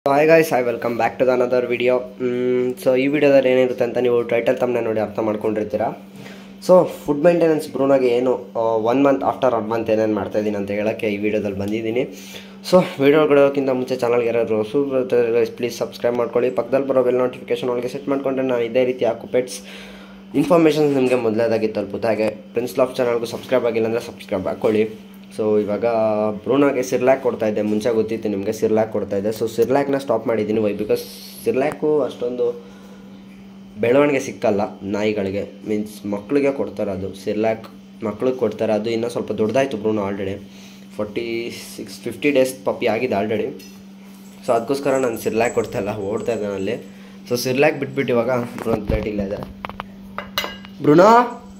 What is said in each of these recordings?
hi guys I welcome back to the another video so ಈ ವಿಡಿಯೋದಲ್ಲಿ ಏನಿರುತ್ತೆ ಅಂತ ನೀವು ಟೈಟಲ್ ತಮ್ಮನೆ ನೋಡಿ ಅರ್ಥ ಮಾಡ್ಕೊಂಡಿರ್ತೀರ ಸೊ ಫುಡ್ ಮೇಂಟೆನೆನ್ಸ್ ಬ್ರೂನಾಗೆ ಏನು one month after one month ಏನೇನು ಮಾಡ್ತಾ ಇದ್ದೀನಿ ಅಂತ ಹೇಳೋಕ್ಕೆ ಈ ವಿಡಿಯೋದಲ್ಲಿ ಬಂದಿದ್ದೀನಿ ಸೊ ವಿಡಿಯೋ ಕೊಡೋಕ್ಕಿಂತ ಮುಂಚೆ ಚಾನಲ್ಗೆ ಯಾರಾದ್ರು ಹೊಸು ಪ್ಲೀಸ್ ಸಬ್ಸ್ಕ್ರೈಬ್ ಮಾಡ್ಕೊಳ್ಳಿ ಪಕ್ಕದಲ್ಲಿ ಬರೋ ಬೆಲ್ ನೋಟಿಫಿಕೇಶನ್ ಒಳಗೆ ಸೆಟ್ ಮಾಡ್ಕೊಂಡ್ರೆ ನಾನು ಇದೇ ರೀತಿ ಹಾಕೋ ಪೆಟ್ಸ್ ಇನ್ಫಾರ್ಮೇಷನ್ಸ್ ನಿಮಗೆ ಮೊದಲೇದಾಗಿ ತಲುಪುತ್ತೆ ಹಾಗೆ ಪ್ರಿನ್ಸ್ ಲಾಫ್ ಚಾನಲ್ಗೂ ಸಬ್ಸ್ಕ್ರೈಬ್ ಆಗಿಲ್ಲ ಅಂದರೆ ಸಬ್ಸ್ಕ್ರೈಬ್ ಹಾಕ್ಕೊಳ್ಳಿ ಸೊ ಇವಾಗ ಬ್ರೂನಾಗೆ ಸಿರ್ಲ್ಯಾಕ್ ಕೊಡ್ತಾ ಇದ್ದೆ ಮುಂಚೆ ಗೊತ್ತಿತ್ತು ನಿಮಗೆ ಸಿರ್ಲ್ಯಾಕ್ ಕೊಡ್ತಾ ಇದ್ದೆ ಸೊ ಸಿರ್ಲ್ಯಾಕ್ನ ಸ್ಟಾಪ್ ಮಾಡಿದ್ದೀನಿ ವೈ ಬಿಕಾಸ್ ಸಿರ್ಲ್ಯಾಕು ಅಷ್ಟೊಂದು ಬೆಳವಣಿಗೆ ಸಿಕ್ಕಲ್ಲ ನಾಯಿಗಳಿಗೆ ಮೀನ್ಸ್ ಮಕ್ಕಳಿಗೆ ಕೊಡ್ತಾರೆ ಅದು ಸಿರ್ಲ್ಯಾಕ್ ಮಕ್ಳಿಗೆ ಕೊಡ್ತಾರೆ ಅದು ಇನ್ನೂ ಸ್ವಲ್ಪ ದೊಡ್ಡದಾಯಿತು Bruno already forty six fifty days puppy ಆಗಿದೆ ಆಲ್ರೆಡಿ ಸೊ ಅದಕ್ಕೋಸ್ಕರ ನಾನು ಸಿರ್ಲ್ಯಾಕ್ ಕೊಡ್ತಾ ಇಲ್ಲ ಓಡ್ತಾ ಇದ್ದೆ ಅಲ್ಲಿ ಸೊ ಸಿರ್ಲ್ಯಾಕ್ ಬಿಟ್ಬಿಟ್ಟು ಇವಾಗ ಬ್ರೂನ್ ಪ್ಲೇಟ್ ಇಲ್ಲ ಇದೆ ಬ್ರೂನೋ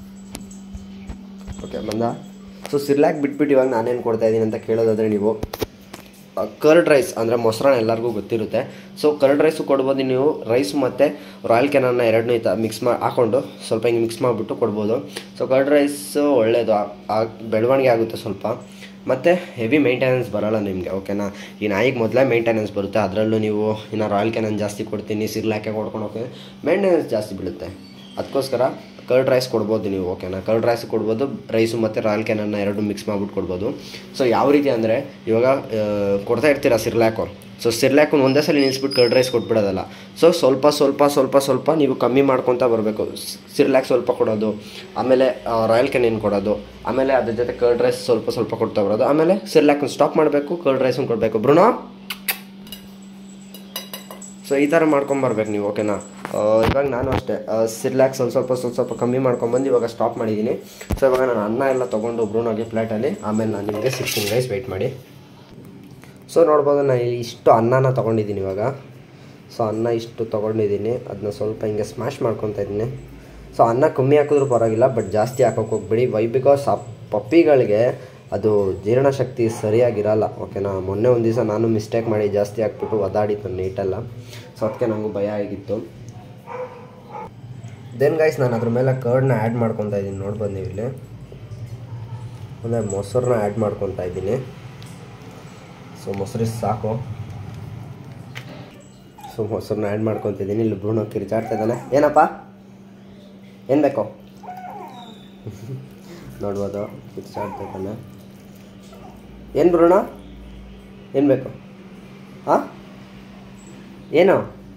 ಓಕೆ ಬಂದ ಸೊ ಸಿರ್ಲ್ಯಾಕ್ ಬಿಟ್ಬಿಟ್ಟು ಇವಾಗ ನಾನೇನು ಕೊಡ್ತಾ ಇದ್ದೀನಿ ಅಂತ ಕೇಳೋದಾದರೆ ನೀವು ಕರ್ಡ್ ರೈಸ್ ಅಂದರೆ ಮೊಸರನ್ನ ಎಲ್ಲರಿಗೂ ಗೊತ್ತಿರುತ್ತೆ ಸೊ ಕರ್ಡ್ ರೈಸು ಕೊಡ್ಬೋದು ನೀವು ರೈಸ್ ಮತ್ತು ರಾಯಲ್ ಕೆನನ್ನ ಎರಡನ್ನೂ ಈ ಮಿಕ್ಸ್ ಮಾಡಿ ಹಾಕ್ಕೊಂಡು ಸ್ವಲ್ಪ ಹಿಂಗೆ ಮಿಕ್ಸ್ ಮಾಡಿಬಿಟ್ಟು ಕೊಡ್ಬೋದು ಸೊ ಕರ್ಡ್ ರೈಸು ಒಳ್ಳೆಯದು ಆ ಬೆಳವಣಿಗೆ ಆಗುತ್ತೆ ಸ್ವಲ್ಪ ಮತ್ತು ಹೆವಿ ಮೇಂಟೆನೆನ್ಸ್ ಬರೋಲ್ಲ ನಿಮಗೆ ಓಕೆನಾ ಈ ನಾಯಿಗೆ ಮೊದಲೇ ಮೇಂಟೆನೆನ್ಸ್ ಬರುತ್ತೆ ಅದರಲ್ಲೂ ನೀವು ಇನ್ನು ರಾಯಲ್ ಕೆನನ್ ಜಾಸ್ತಿ ಕೊಡ್ತೀನಿ ಸಿರ್ಲಾಕೆ ಕೊಡ್ಕೊಂಡು ಹೋಗ್ತೀನಿ ಮೇಂಟೆನೆನ್ಸ್ ಜಾಸ್ತಿ ಬೀಳುತ್ತೆ ಅದಕ್ಕೋಸ್ಕರ ಕರ್ಡ್ ರೈಸ್ ಕೊಡ್ಬೋದು ನೀವು ಓಕೆನಾ ಕರ್ಡ್ ರೈಸ್ ಕೊಡ್ಬೋದು ರೈಸು ಮತ್ತು ರಾಯಲ್ ಕ್ಯಾನನ್ನ ಎರಡು ಮಿಕ್ಸ್ ಮಾಡ್ಬಿಟ್ಟು ಕೊಡ್ಬೋದು ಸೊ ಯಾವ ರೀತಿ ಅಂದರೆ ಇವಾಗ ಆ, ಕೊಡ್ತಾ ಇರ್ತೀರಾ ಸಿರ್ಲ್ಯಾಕು ಸೊ ಸಿರ್ಲ್ಯಾಕು ಒಂದೇ ಸಲ ನಿಲ್ಲಿಸ್ಬಿಟ್ಟು ಕರ್ಡ್ ರೈಸ್ ಕೊಟ್ಬಿಡೋದಲ್ಲ ಸೊ ಸ್ವಲ್ಪ ಸ್ವಲ್ಪ ಸ್ವಲ್ಪ ಸ್ವಲ್ಪ ನೀವು ಕಮ್ಮಿ ಮಾಡ್ಕೊತಾ ಬರಬೇಕು ಸಿರ್ಲ್ಯಾಕ್ ಸ್ವಲ್ಪ ಕೊಡೋದು ಆಮೇಲೆ ರಾಯಲ್ ಕ್ಯಾನಿನ್ ಕೊಡೋದು ಆಮೇಲೆ ಅದ್ರ ಜೊತೆ ಕರ್ಡ್ ರೈಸ್ ಸ್ವಲ್ಪ ಸ್ವಲ್ಪ ಕೊಡ್ತಾ ಬರೋದು ಆಮೇಲೆ ಸಿರ್ಲ್ಯಾಕನ್ನು ಸ್ಟಾಪ್ ಮಾಡಬೇಕು ಕರ್ಡ್ ರೈಸನ್ನು ಕೊಡಬೇಕು ಬ್ರುನೋ ಸೊ ಈ ಥರ ಮಾಡ್ಕೊಂಬರ್ಬೇಕು ನೀವು ಓಕೆನಾ ಆ, ಇವಾಗ ನಾನು ಅಷ್ಟೇ ಸಿರ್ಲ್ಯಾಕ್ಸ್ ಒಂದು ಸ್ವಲ್ಪ ಸ್ವಲ್ಪ ಸ್ವಲ್ಪ ಕಮ್ಮಿ ಮಾಡ್ಕೊಂಬಂದು ಇವಾಗ ಸ್ಟಾಪ್ ಮಾಡಿದ್ದೀನಿ ಸೊ ಇವಾಗ ನಾನು ಅನ್ನ ಎಲ್ಲ ತೊಗೊಂಡು ಬ್ರೂನಾಗಿ ಪ್ಲೇಟಲ್ಲಿ ಆಮೇಲೆ ನಾನು ನಿಮಗೆ ಸಿಕ್ಸ್ಟೀನ್ ಗೈಸ್ ವೆಯ್ಟ್ ಮಾಡಿ ಸೊ ನೋಡ್ಬೋದು ನಾನು ಇಲ್ಲಿ ಇಷ್ಟು ಅನ್ನನ ತೊಗೊಂಡಿದ್ದೀನಿ ಇವಾಗ ಸೊ ಅನ್ನ ಇಷ್ಟು ತೊಗೊಂಡಿದ್ದೀನಿ ಅದನ್ನ ಸ್ವಲ್ಪ ಹಿಂಗೆ ಸ್ಮ್ಯಾಶ್ ಮಾಡ್ಕೊತಾ ಇದ್ದೀನಿ ಸೊ ಅನ್ನ ಕಮ್ಮಿ ಹಾಕಿದ್ರೂ ಪರವಾಗಿಲ್ಲ ಬಟ್ ಜಾಸ್ತಿ ಹಾಕೋಕೆ ಹೋಗ್ಬಿಡಿ ವೈ ಬಿಕಾಸ್ ಆ ಪಪ್ಪಿಗಳಿಗೆ ಅದು ಜೀರ್ಣಶಕ್ತಿ ಸರಿಯಾಗಿರಲ್ಲ ಓಕೆನಾ ಮೊನ್ನೆ ಒಂದು ದಿವಸ ನಾನು ಮಿಸ್ಟೇಕ್ ಮಾಡಿ ಜಾಸ್ತಿ ಹಾಕ್ಬಿಟ್ಟು ಒದಾಡಿತ್ತು ನೀಟೆಲ್ಲ ಸೊ ಅದಕ್ಕೆ ನನಗೂ ಭಯ ಆಗಿತ್ತು ದೆನ್ ಗೈಸ್ ನಾನು ಅದ್ರ ಮೇಲೆ ಕರ್ಡ್ನ ಆ್ಯಡ್ ಮಾಡ್ಕೊತಾ ಇದ್ದೀನಿ ನೋಡ್ಬೋದು ನೀವು ಇಲ್ಲಿ ಅಂದರೆ ಮೊಸರನ್ನ ಆ್ಯಡ್ ಮಾಡ್ಕೊತಾ ಇದ್ದೀನಿ ಸೊ ಮೊಸರು ಸಾಕು ಸೊ ಮೊಸರನ್ನ ಆ್ಯಡ್ ಮಾಡ್ಕೊತಿದ್ದೀನಿ ಇಲ್ಲಿ ಬ್ರೂಣ ಕಿರ್ಚಾಡ್ತಾ ಇದ್ದಾನೆ ಏನಪ್ಪ ಏನು ಬೇಕು ನೋಡ್ಬೋದು ಕಿರ್ಚಾಡ್ತಾ ಇದ್ದಾನೆ ಏನು ಬ್ರೂಣ ಏನು ಬೇಕು ಹಾಂ ಏನು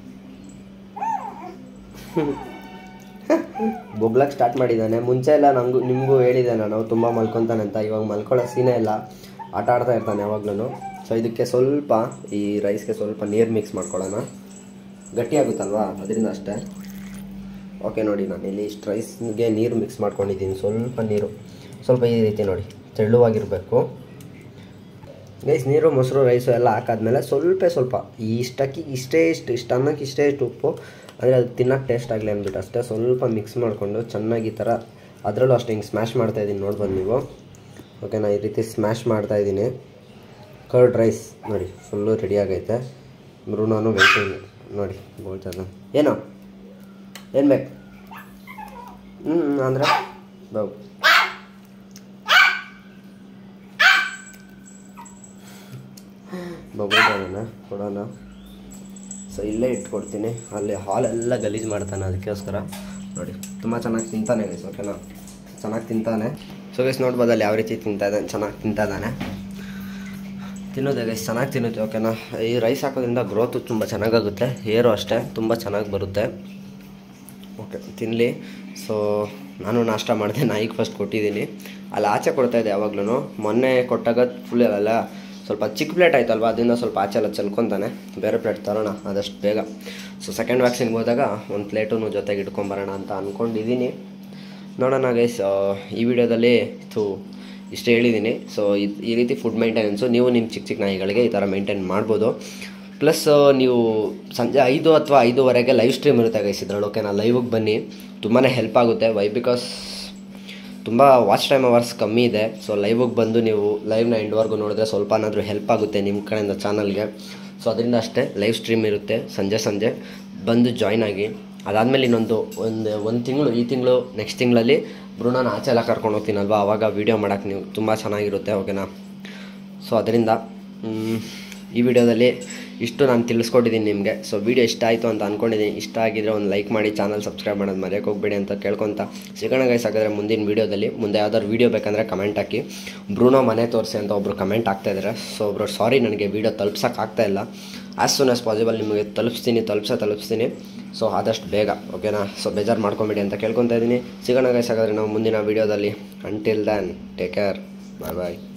ಬೊಬ್ಲಕ್ಕೆ ಸ್ಟಾರ್ಟ್ ಮಾಡಿದ್ದಾನೆ ಮುಂಚೆ ಎಲ್ಲ ನನಗೂ ನಿಮಗೂ ಹೇಳಿದೆ ನಾನು ತುಂಬ ಮಲ್ಕೊತಾನೆ ಅಂತ ಇವಾಗ ಮಲ್ಕೊಳ್ಳೋ ಸೀನೇ ಇಲ್ಲ ಆಟ ಆಡ್ತಾ ಇರ್ತಾನೆ ಯಾವಾಗ್ಲೂ ಸೊ ಇದಕ್ಕೆ ಸ್ವಲ್ಪ ಈ ರೈಸ್ಗೆ ಸ್ವಲ್ಪ ನೀರು ಮಿಕ್ಸ್ ಮಾಡ್ಕೊಳ್ಳೋಣ ಗಟ್ಟಿಯಾಗುತ್ತಲ್ವಾ ಅದರಿಂದ ಅಷ್ಟೇ ಓಕೆ ನೋಡಿ ನಾನು ಇಲ್ಲಿ ಇಷ್ಟು ರೈಸ್ಗೆ ನೀರು ಮಿಕ್ಸ್ ಮಾಡ್ಕೊಂಡಿದ್ದೀನಿ ಸ್ವಲ್ಪ ನೀರು ಸ್ವಲ್ಪ ಈ ರೀತಿ ನೋಡಿ ತೆಳ್ಳುವಾಗಿರಬೇಕು ಗೈಸ್ ನೀರು ಮೊಸರು ರೈಸು ಎಲ್ಲ ಹಾಕಾದ್ಮೇಲೆ ಸ್ವಲ್ಪ ಸ್ವಲ್ಪ ಇಷ್ಟಕ್ಕೆ ಇಷ್ಟೇ ಇಷ್ಟು ಇಷ್ಟು ಅನ್ನಕ್ಕೆ ಇಷ್ಟೇ ಇಷ್ಟು ಉಪ್ಪು ಅಂದರೆ ಅದು ತಿನ್ನೋಕೆ ಟೇಸ್ಟ್ ಆಗಲಿ ಅಂದ್ಬಿಟ್ಟು ಅಷ್ಟೇ ಸ್ವಲ್ಪ ಮಿಕ್ಸ್ ಮಾಡಿಕೊಂಡು ಚೆನ್ನಾಗಿ ಈ ಥರ ಅದರಲ್ಲೂ ಅಷ್ಟೇ ಹಿಂಗೆ ಸ್ಮ್ಯಾಶ್ ಮಾಡ್ತಾಯಿದ್ದೀನಿ ನೋಡ್ಬೋದು ನೀವು ಓಕೆನಾ ಈ ರೀತಿ ಸ್ಮ್ಯಾಶ್ ಮಾಡ್ತಾಯಿದ್ದೀನಿ ಕರ್ಡ್ ರೈಸ್ ನೋಡಿ ಫುಲ್ಲು ರೆಡಿ ಆಗೈತೆ ಬ್ರೂನೋನು ವೆಯ್ಟಿಂಗ್ ನೋಡಿ ಬೋಳ್ತದ ಏನು ಏನು ಬೇಕು ಹ್ಞೂ ಅಂದರೆ ಬಾಬು ಬಬಲ್ಗನ್ನ ಕೊಡೋಣ ಸೊ ಇಲ್ಲೇ ಇಟ್ಕೊಡ್ತೀನಿ ಅಲ್ಲಿ ಹಾಲೆಲ್ಲ ಗಲೀಜು ಮಾಡ್ತಾನೆ ಅದಕ್ಕೋಸ್ಕರ ನೋಡಿ ತುಂಬ ಚೆನ್ನಾಗಿ ತಿಂತಾನೆ ಗೈಸ್ ಓಕೆನಾ ಚೆನ್ನಾಗಿ ತಿಂತಾನೆ ಸೊ ಗೈಸ್ ನೋಡ್ಬೋದು ಅಲ್ಲಿ ಯಾವ ರೀತಿ ತಿಂತಾ ಇದ್ದಾನೆ ಚೆನ್ನಾಗಿ ತಿಂತಾ ಇದ್ದಾನೆ ತಿನ್ನೋದೇ ಗೈಸ್ ಚೆನ್ನಾಗಿ ತಿನ್ನುತ್ತೆ ಓಕೆನಾ ಈ ರೈಸ್ ಹಾಕೋದ್ರಿಂದ ಗ್ರೋತು ತುಂಬ ಚೆನ್ನಾಗಾಗುತ್ತೆ ಹೇರು ಅಷ್ಟೇ ತುಂಬ ಚೆನ್ನಾಗಿ ಬರುತ್ತೆ ಓಕೆ ತಿನ್ನಲಿ ಸೊ ನಾನು ನಾಷ್ಟ ಮಾಡಿದೆ ನಾಯಿಗೆ ಫಸ್ಟ್ ಕೊಟ್ಟಿದ್ದೀನಿ ಅಲ್ಲಿ ಆಚೆ ಕೊಡ್ತಾಯಿದ್ದೆ ಯಾವಾಗ್ಲೂ ಮೊನ್ನೆ ಕೊಟ್ಟಾಗ ಫುಲ್ ಅಲ್ಲ ಸ್ವಲ್ಪ ಚಿಕ್ಕ ಪ್ಲೇಟ್ ಆಯ್ತಲ್ವ ಅದರಿಂದ ಸ್ವಲ್ಪ ಆಚೆ ಎಲ್ಲ ಚಲ್ಕೊತಾನೆ ಬೇರೆ ಪ್ಲೇಟ್ ತರೋಣ ಆದಷ್ಟು ಬೇಗ ಸೊ ಸೆಕೆಂಡ್ ವ್ಯಾಕ್ಸಿನ್ಗೆ ಹೋದಾಗ ಒಂದು ಪ್ಲೇಟು ಜೊತೆಗೆ ಇಟ್ಕೊಂಬರೋಣ ಅಂತ ಅಂದ್ಕೊಂಡಿದ್ದೀನಿ ನೋಡೋಣ ಗೈಸ್ ಈ ವಿಡಿಯೋದಲ್ಲಿ ಥೂ ಇಷ್ಟು ಹೇಳಿದ್ದೀನಿ ಸೊ ಈ ರೀತಿ ಫುಡ್ ಮೇಂಟೆನೆನ್ಸು ನೀವು ನಿಮ್ಮ ಚಿಕ್ಕ ಚಿಕ್ಕ ನಾಯಿಗಳಿಗೆ ಈ ಥರ ಮೇಂಟೈನ್ ಮಾಡ್ಬೋದು ಪ್ಲಸ್ ನೀವು ಸಂಜೆ ಐದು ಅಥವಾ ಐದುವರೆಗೆ ಲೈವ್ ಸ್ಟ್ರೀಮ್ ಇರುತ್ತೆ ಗೈಸ್ ಇದ್ರಲ್ಲಿ ಓಕೆನಾ ಲೈವಿಗೆ ಬನ್ನಿ ತುಂಬಾ ಹೆಲ್ಪ್ ಆಗುತ್ತೆ ವೈ ಬಿಕಾಸ್ ತುಂಬ ವಾಚ್ ಟೈಮ್ ಅವರ್ಸ್ ಕಮ್ಮಿ ಇದೆ ಸೊ ಲೈವಿಗೆ ಬಂದು ನೀವು ಲೈವ್ನ ಎಂಡ್ವರೆಗೂ ನೋಡಿದ್ರೆ ಸ್ವಲ್ಪ ಏನಾದರೂ ಹೆಲ್ಪ್ ಆಗುತ್ತೆ ನಿಮ್ಮ ಕಡೆಯಿಂದ ಚಾನಲ್ಗೆ ಸೊ ಅದರಿಂದ ಅಷ್ಟೇ ಲೈವ್ ಸ್ಟ್ರೀಮ್ ಇರುತ್ತೆ ಸಂಜೆ ಸಂಜೆ ಬಂದು ಜಾಯ್ನ್ ಆಗಿ ಅದಾದಮೇಲೆ ಇನ್ನೊಂದು ಒಂದು ಒಂದು ತಿಂಗಳು ಈ ತಿಂಗಳು ನೆಕ್ಸ್ಟ್ ತಿಂಗಳಲ್ಲಿ ಬ್ರೂಣನ ಆಚೆ ಎಲ್ಲ ಕರ್ಕೊಂಡು ಹೋಗ್ತೀನಲ್ವ ಆವಾಗ ವೀಡಿಯೋ ಮಾಡೋಕ್ಕೆ ನೀವು ತುಂಬ ಚೆನ್ನಾಗಿರುತ್ತೆ ಓಕೆನಾ ಸೊ ಅದರಿಂದ ಮ್, ಈ ವಿಡಿಯೋದಲ್ಲಿ ಇಷ್ಟು ನಾನು ತಿಳಿಸ್ಕೊಟ್ಟಿದ್ದೀನಿ ನಿಮಗೆ ಸೊ ವಿಡಿಯೋ ಇಷ್ಟ ಆಯಿತು ಅಂತ ಅಂದ್ಕೊಂಡಿದ್ದೀನಿ ಇಷ್ಟ ಆಗಿದ್ರೆ ಒಂದು ಲೈಕ್ ಮಾಡಿ ಚಾನಲ್ ಸಬ್ಸ್ಕ್ರೈಬ್ ಮಾಡೋದು ಮರೆಯೋಕೆ ಹೋಗ್ಬೇಡಿ ಅಂತ ಕೇಳ್ಕೊತ ಸಿಗೋಣ ಗೈಸ್ ಹಾಗಾದ್ರೆ ಮುಂದಿನ ವೀಡಿಯೋದಲ್ಲಿ ಮುಂದೆ ಯಾವ್ದಾದ್ರು ವೀಡಿಯೋ ಬೇಕಂದರೆ ಕಮೆಂಟ್ ಹಾಕಿ ಬ್ರೂನೋ ಮನೆ ತೋರಿಸಿ ಅಂತ ಒಬ್ಬರು ಕಮೆಂಟ್ ಆಗ್ತಾ ಇದ್ದಾರೆ ಸೊ ಒಬ್ಬರು ಸಾರಿ ನನಗೆ ವೀಡಿಯೋ ತಲುಪ್ಸೋಕೆ ಆಗ್ತಾ ಇಲ್ಲ ಆ್ಯಸ್ ಸೂನ್ ಆಸ್ ಪಾಸಿಬಲ್ ನಿಮಗೆ ತಲುಪಿಸ್ತೀನಿ ತಲುಪ್ಸ ತಲುಪಿಸ್ತೀನಿ ಸೊ ಆದಷ್ಟು ಬೇಗ ಓಕೆನಾ ಸೊ ಬೇಜಾರು ಮಾಡ್ಕೊಂಬೇಡಿ ಅಂತ ಕೇಳ್ಕೊತಾ ಇದ್ದೀನಿ ಸಿಗೋಣ ಗೈಸ್ ಹಾಗಾದ್ರೆ ನಾವು ಮುಂದಿನ ವೀಡಿಯೋದಲ್ಲಿ until then take care bye ಬಾಯ್